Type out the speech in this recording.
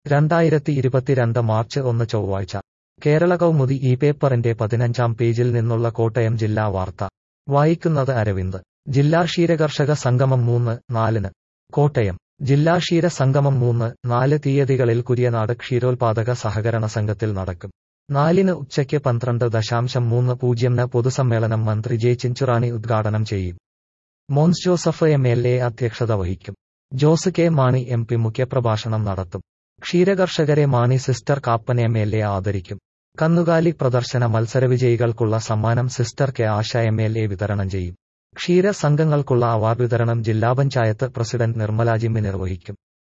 രണ്ടായിരത്തി ഇരുപത്തിരണ്ട് മാർച്ച് ഒന്ന് ചൊവ്വാഴ്ച കേരള കൗമുദി ഈ പേപ്പറിന്റെ പതിനഞ്ചാം പേജിൽ നിന്നുള്ള കോട്ടയം ജില്ലാ വാർത്ത വായിക്കുന്നത് അരവിന്ദ് ജില്ലാ ക്ഷീരകർഷക സംഗമം മൂന്ന് നാലിന് കോട്ടയം ജില്ലാ ക്ഷീര സംഗമം മൂന്ന് നാല് തീയതികളിൽ കുര്യനാട് ക്ഷീരോത്പാദക സഹകരണ സംഘത്തിൽ നടക്കും നാലിന് ഉച്ചയ്ക്ക് പന്ത്രണ്ട് ദശാംശം മൂന്ന് പൂജ്യംന് പൊതുസമ്മേളനം മന്ത്രി ജെ ചിഞ്ചുറാണി ഉദ്ഘാടനം ചെയ്യും Mons Joseph M L A അധ്യക്ഷത വഹിക്കും Jose K Mani M P മുഖ്യപ്രഭാഷണം നടത്തും ക്ഷീരകർഷകരെ Mani sister Kappan M L A ആദരിക്കും കന്നുകാലി പ്രദർശന മത്സരവിജയികൾക്കുള്ള സമ്മാനം sister K Asha M L A വിതരണം ചെയ്യും ക്ഷീര സംഘങ്ങൾക്കുള്ള അവാർഡ് വിതരണം ജില്ലാ പഞ്ചായത്ത് പ്രസിഡന്റ് നിർമ്മല ജിമ്മി നിർവഹിക്കും